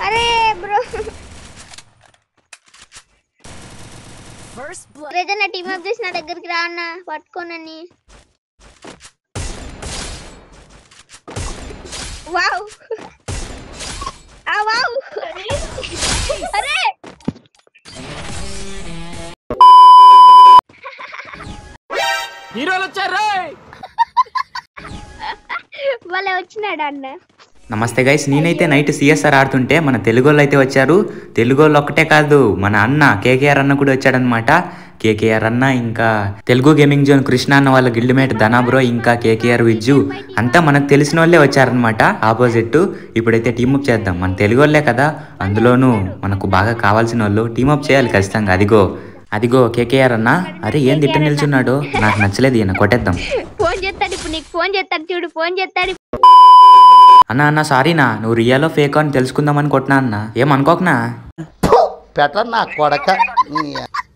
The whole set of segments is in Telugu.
అరే బ్రో First blood. ఏదైనా టీమ్ అప్ చేసి నా దగ్గరికి రా అన్న పట్టుకోనని వావ్ ఆ వావ్ అరే హీరోలు వచ్చారు వాళ్ళే వచ్చినాడు అన్న నమస్తే గైస్ నేనైతే నైట్ సిఎస్ఆర్ ఆడుతుంటే మన తెలుగు వాళ్ళు అయితే వచ్చారు తెలుగు వాళ్ళు ఒక్కటే కాదు మన అన్న కేకేఆర్ అన్న కూడా వచ్చాడనమాట కేకేఆర్ అన్న ఇంకా తెలుగు గేమింగ్ జోన్ కృష్ణ అన్న వాళ్ళ గిల్డ్ మేట్ ధనాబ్రో ఇంకా కేకేఆర్ విజ్జు అంతా మనకు తెలిసిన వాళ్ళే వచ్చారనమాట ఆపోజిట్ ఇప్పుడైతే టీమప్ చేద్దాం మన తెలుగు వాళ్ళే కదా అందులోనూ మనకు బాగా కావాల్సిన వాళ్ళు టీమప్ చేయాలి ఖచ్చితంగా అదిగో అదిగో కేకేఆర్ అన్న అరే ఏం తిట్ట నిల్చున్నాడు నాకు నచ్చలేదు ఈయన కొట్టేద్దాం ఫోన్ చేస్తాడు ఇప్పుడు నీకు ఫోన్ చేస్తాడు చూడు ఫోన్ చేస్తాడు అన్న అన్న సారీనా నువ్వు రియాలో ఫేక్ అని తెలుసుకుందామని కొట్టినా అన్న ఏమనుకోకనా పెట్ట నా కొడక నీ-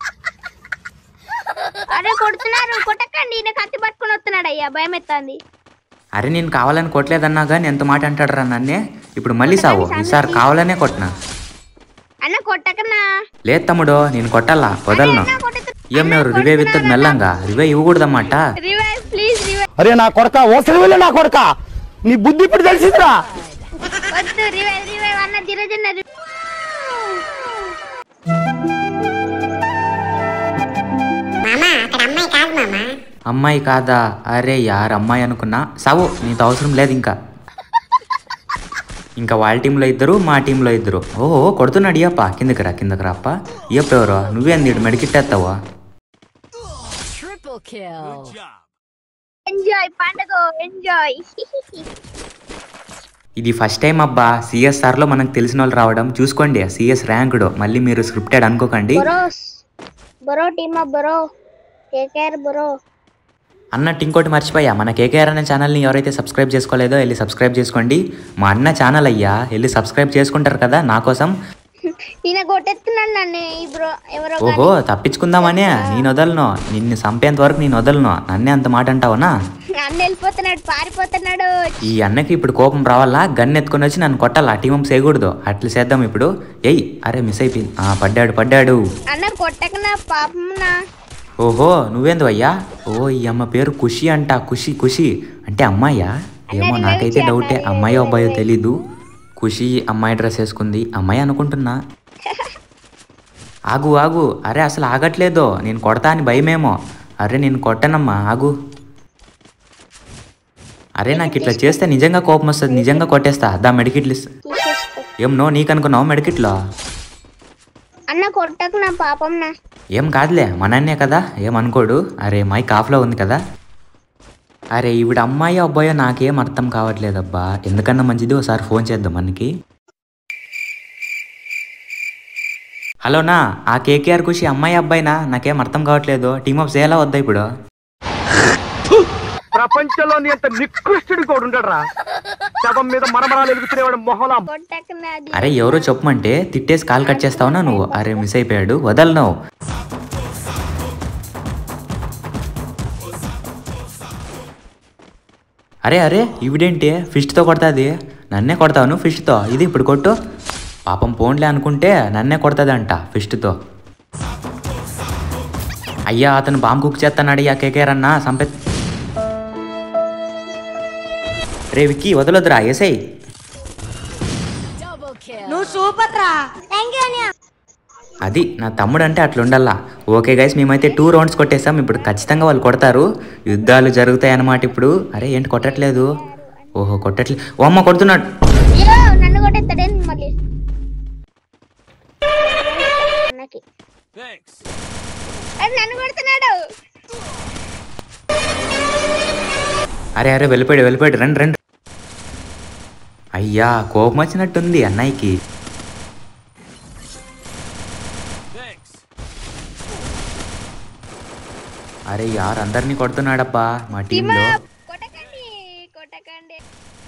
అరే కొడుతున్నారు కొట్టకండి ఈయన కత్తి పట్టుకొని వస్తున్నాడు అయ్యా భయం ఎత్తాంది అరే నేను కావాలని కొట్టలేదన్నా కానీ ఎంత మాట అంటాడు రా నన్నే ఇప్పుడు మళ్ళీ సావు ఈసారి కావాలనే కొట్టినా అన్న కొట్టకన్నా లేదు తమ్ముడు నేను కొట్టాలా వదలను ఏం ఎవరు రివే విత్తది మెల్లంగా రివే ఇవ్వకూడదన్నమాట రివైవ్ ప్లీజ్ రివైవ్ అరే నా కొడక ఓసరి వెళ్ళి నా కొడక నీ బుద్ధి ఇప్పుడు తెలిసిందిరా వద్దు రివైవ్ రివైవ్ అన్న ధీరజన్న అమ్మాయి కాదా అరే యార్ అమ్మాయి అనుకున్నా సావు నీతో అవసరం లేదు ఇంకా ఇంకా వాళ్ళ టీంలో ఇద్దరు మా టీంలో ఇద్దరు ఓహో కొడుతున్నాడు ఇయ్యప్ప కిందకి రా కిందకి రా అప్ప ఇయ్యప్ప ఎవరో నువ్వేంది ఈడు మెడికిట్టేస్తావా Triple kill. ఎంజాయ్ పండుగ ఎంజాయ్ ఇది ఫస్ట్ టైం అబ్బా సిఎస్ఆర్ లో మనకు తెలిసిన వాళ్ళు రావడం చూసుకోండి సిఎస్ ర్యాంక్డ్ మళ్ళీ మీరు స్క్రిప్టెడ్ అనుకోకండి bros bro team up bro KKR bro అన్నట్టు ఇంకోటి మర్చిపోయా మన కేకేఆర్ అనే ఛానల్ని ఎవరైతే సబ్స్క్రైబ్ చేసుకోలేదో వెళ్ళి సబ్స్క్రైబ్ చేసుకోండి మా అన్న ఛానల్ అయ్యా వెళ్ళి సబ్స్క్రైబ్ చేసుకుంటారు కదా నా కోసం ఈయన కొట్టెత్తున్నాడు నన్ను ఈ బ్రో ఎవరో ఓహో తప్పించుకుందామనే నేను వదలను నిన్ను చంపేంత వరకు నేను వదలను నన్నే అంత మాట అంటావనా కానీ అన్న వెళ్ళిపోతున్నాడు పారిపోతున్నాడు ఈ అన్నకి ఇప్పుడు కోపం రావాలా గన్ ఎత్తుకొని వచ్చి నన్ను కొట్టాలా టీమం చేయకూడదు అట్లా చేద్దాం ఇప్పుడు ఎయ్ అరే మిస్ అయిపోయింది ఆ పడ్డాడు పడ్డాడు అన్న కొట్టకనా పాపం నా ఓహో నువ్వేందు అయ్యా ఓ ఈ అమ్మ పేరు ఖుషి అంట ఖుషి ఖుషి అంటే అమ్మాయా ఏమో నాకైతే డౌటే అమ్మాయో అబ్బాయో తెలీదు ఖుషి అమ్మాయి డ్రెస్ వేసుకుంది అమ్మాయి అనుకుంటున్నా ఆగు ఆగు అరే అసలు ఆగట్లేదో నేను కొడతా అని భయమేమో అరే నేను కొట్టనమ్మా ఆగు అరే నాకు ఇట్లా చేస్తే నిజంగా కోపం వస్తుంది నిజంగా కొట్టేస్తా దా మెడికిట్లు ఇస్తా తీసేసుకో ఏం నో నీకు అనుకున్నావు మెడికిట్లో అన్న కొట్టకనా పాపం నా ఏం కాదులే మనన్నే కదా ఏమనుకోడు అరే మైక్ ఆఫ్లో ఉంది కదా అరే ఈవిడ అమ్మాయి అబ్బాయో నాకేం అర్థం కావట్లేదబ్బా ఎందుకన్నా మంచిది ఒకసారి ఫోన్ చేద్దాం మనకి హలోనా ఆ కేకేఆర్ ఖుషి అమ్మాయి అబ్బాయినా నాకేం అర్థం కావట్లేదు టీమప్ చేయాలా వద్దా ఇప్పుడు ప్రపంచంలో నీ అంత నికృష్టుడు కూడా ఉండడరా శవం మీద మరమరాలు ఎలుగుతునేవాడు మొహలా కొట్టకనా అది అరే ఎవరో చెప్పమంటే తిట్టేసి కాల్ కట్ చేస్తావునా నువ్వు అరే మిస్ అయిపోయాడు వదలను అరే అరే ఇవిడేంటి ఫిష్తో కొడతాది నన్నే కొడతావు నువ్వు ఫిష్తో ఇది ఇప్పుడు కొట్టు పాపం పోన్లే అనుకుంటే నన్నే కొడతాదంట ఫిష్తో అయ్యా అతను బాంబు కుక్ చేస్తున్నాడు అయ్యా కేకేఆర్ అన్న సంపెత్ రే విక్కీ వదలొద్దురా ఎసై Double kill. అది నా తమ్ముడు అంటే అట్లుండల్లా ఓకే గైస్ మేమైతే టూ రౌండ్స్ కొట్టేసాం ఇప్పుడు ఖచ్చితంగా వాళ్ళు కొడతారు యుద్ధాలు జరుగుతాయి అన్నమాట ఇప్పుడు అరే ఏంటి కొట్టట్లేదు ఓహో కొట్టట్లేదు ఓ అమ్మ కొడుతున్నాడు అయ్యో నన్ను కొట్టేస్తాడే మళ్ళీ అన్నకి అరే నన్ను కొడుతున్నాడు అరే అరే వెళ్ళిపోయాడు వెళ్ళిపోయాడు రండి రండి అయ్యా కోపం వచ్చినట్టుంది అన్నయ్యకి అరే యార్ అందరినీ కొడుతున్నాడబ్బా మా టీంలో కొట్టకండి కొట్టకండి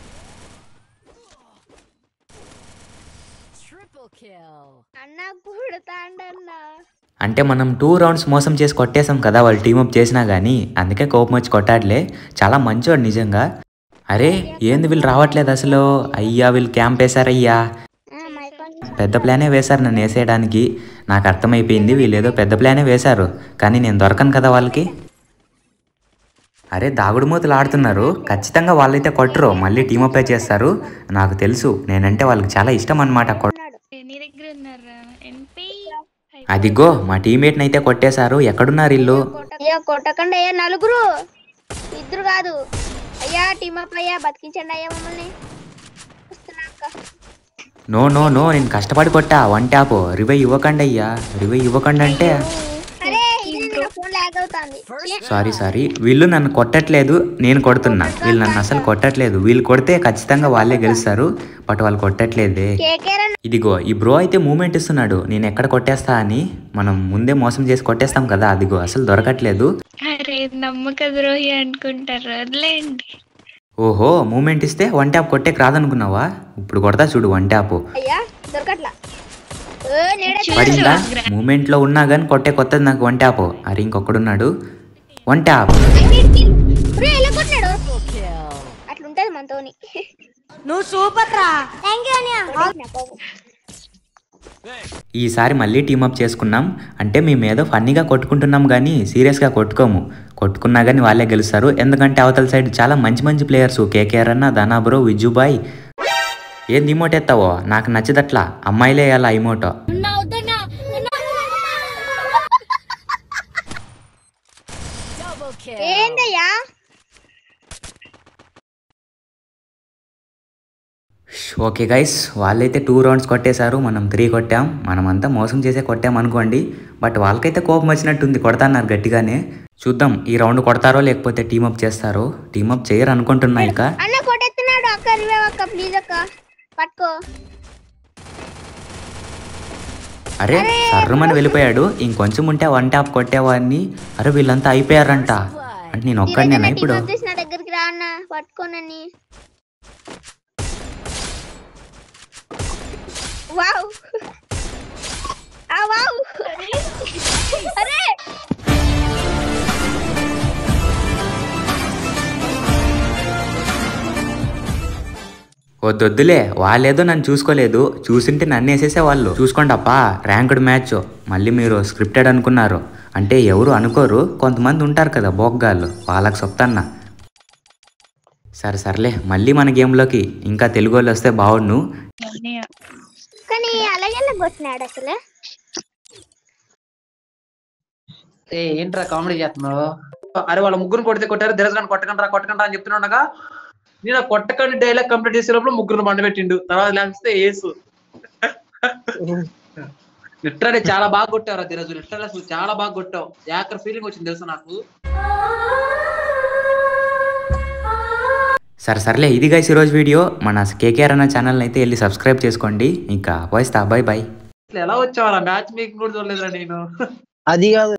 Triple kill. అన్న కొడతాండన్నా అంటే మనం టూ రౌండ్స్ మోసం చేసి కొట్టేసాం కదా వాళ్ళు టీమప్ చేసినా కానీ అందుకే కోపం వచ్చి కొట్టాడులే చాలా మంచోడు నిజంగా అరే ఏంది వీళ్ళు రావట్లేదు అసలు అయ్యా వీళ్ళు క్యాంప్ వేశారయ్యా మైక్ పెద్ద ప్లానే వేశారు నన్ను వేసేయడానికి నాకు అర్థమైపోయింది వీళ్ళు ఏదో పెద్ద ప్లానే వేశారు కానీ నేను దొరకను కదా వాళ్ళకి అరే దాగుడు మూతలు ఆడుతున్నారు ఖచ్చితంగా వాళ్ళైతే కొట్టరు మళ్ళీ టీమ్ అప్ చేస్తారు నాకు తెలుసు నేనంటే వాళ్ళకి చాలా ఇష్టం అనమాట నీ దగ్గర ఉన్నారా ఎన్పి అదిగో మా టీమేట్ని అయితే కొట్టేశారు ఎక్కడున్నారు ఇల్లు అయ్యా కొట్టకండి అయ్యా నలుగురు ఇద్దరు కాదు అయ్యా టీమ్ అప్ అయ్యా బతికించండి అయ్యా మమ్మల్ని వస్తున్నా అక్క నో నో నో నేను కష్టపడి కొట్టా వన్ ట్యాప్ రివై ఇవ్వకండి అయ్యా రివై ఇవ్వకండి అంటే అరే ఇది నా ఫోన్ లాగ్ అవుతుంది సారీ సారీ వీళ్ళు నన్ను కొట్టట్లేదు నేను కొడుతున్నా వీళ్ళు నన్ను అసలు కొట్టట్లేదు వీళ్ళు కొడితే ఖచ్చితంగా వాళ్ళే గెలుస్తారు బట్ వాళ్ళు కొట్టట్లేదే కేకేర్ ఇదిగో ఈ బ్రో అయితే మూమెంట్ ఇస్తున్నాడు నేను ఎక్కడ కొట్టేస్తా అని మనం ముందే మోసం చేసి కొట్టేస్తాం కదా అదిగో అసలు దొరకట్లేదు అరే నమ్మక ద్రోహి అనుకుంటారు వదిలేయండి ఓహో మూమెంట్ ఇస్తే వన్ ట్యాప్ కొట్టేకి రాదనుకున్నావా ఇప్పుడు కొడతా చూడు వన్ ట్యాప్ అయ్యా దొరకట్లా ఏ, నేడే పడిందా మూమెంట్లో ఉన్నా కానీ కొట్టే కొత్తది నాకు వన్ ట్యాప్ అరే ఇంకొకడున్నాడు వన్ ట్యాప్ రే, ఎలా కొట్టినాడు అట్లుంటది మనతోని నువ్వు సూపర్ రా థ్యాంక్ యూ అనియా ఈసారి మళ్ళీ టీమప్ చేసుకున్నాం అంటే మేము ఏదో ఫన్నీగా కొట్టుకుంటున్నాం కానీ సీరియస్గా కొట్టుకోము కొట్టుకున్నా కానీ వాళ్ళే గెలుస్తారు ఎందుకంటే అవతల సైడ్ చాలా మంచి మంచి ప్లేయర్స్ కేకేఆర్ అన్న ధనాబ్రో విజుబాయ్ ఏం ఇమోట్ ఎత్తావో నాకు నచ్చదట్లా అమ్మాయిలే వేయాలా ఇమోటో ఏందయ్యా ఓకే గైస్ వాళ్ళైతే టూ రౌండ్స్ కొట్టేశారు మనం త్రీ కొట్టాం మనమంతా మోసం చేసే కొట్టాం అనుకోండి బట్ వాళ్ళకైతే కోపం వచ్చినట్టుంది కొడతాన్నారు గట్టిగానే చూద్దాం ఈ రౌండ్ కొడతారో లేకపోతే టీమప్ చేస్తారో టీమప్ చేయరు అనుకుంటున్నా ఇక అన్న కొట్టెత్తున్నాడు అక్క రివైవ్ అక్క ప్లీజ్ అక్క పట్టుకో అరే సర్రమని వెళ్ళిపోయాడు ఇంకొంచెం ఉంటే వన్ ట్యాప్ కొట్టేవాడిని అరే వీళ్ళంతా అయిపోయారంట అంటే నేను ఒక్కడినేనా ఇప్పుడు టీమ్ చేసి నా దగ్గరికి రా అన్న పట్టుకోనని వావ్ ఆ వావ్ అరే వద్దొద్దులే వాళ్ళేదో నన్ను చూసుకోలేదు చూసింటే నన్ను వేసేసే వాళ్ళు చూసుకోండి అప్పా ర్యాంక్డ్ మ్యాచ్ మళ్ళీ మీరు స్క్రిప్టెడ్ అనుకున్నారు అంటే ఎవరు అనుకోరు కొంతమంది ఉంటారు కదా బోగ్గాళ్ళు వాళ్ళకి చెప్తాన్నా సరే సర్లే మళ్ళీ మన గేమ్లోకి ఇంకా తెలుగు వాళ్ళు వస్తే బాగుండు అన్నయ్య కానీ అలాగే కొట్టినాడు అసలు ఏ ఏంట్రా కామెడీ చేస్తున్నావు అరే వాళ్ళ ముగ్గురు కొడితే కొట్టారు దిరజగాని కొట్టకండి రా కొట్టకండి రా అని చెప్తుండగా నేను ఆ కొట్టకండి డైలాగ్ కంప్లీట్ చేసే లోపల ముగ్గురు మండ పెట్టిండు తర్వాత లేకపోతే ఏసు లిటరలీ చాలా బాగా కొట్టావు దిరజు లిటరల్ అసలు చాలా బాగా కొట్టావు యాకర్ ఫీలింగ్ వచ్చింది తెలుసా నాకు సరే సర్లే ఇది గైస్ ఈరోజు వీడియో మన కేకేఆర్ అన్న ఛానల్ని అయితే వెళ్ళి సబ్స్క్రైబ్ చేసుకోండి ఇంకా వాయిస్తా బాయ్ బాయ్ అసలు ఎలా వచ్చావు మ్యాచ్ మేకింగ్ కూడా చూడలేదురా నేను అది కాదు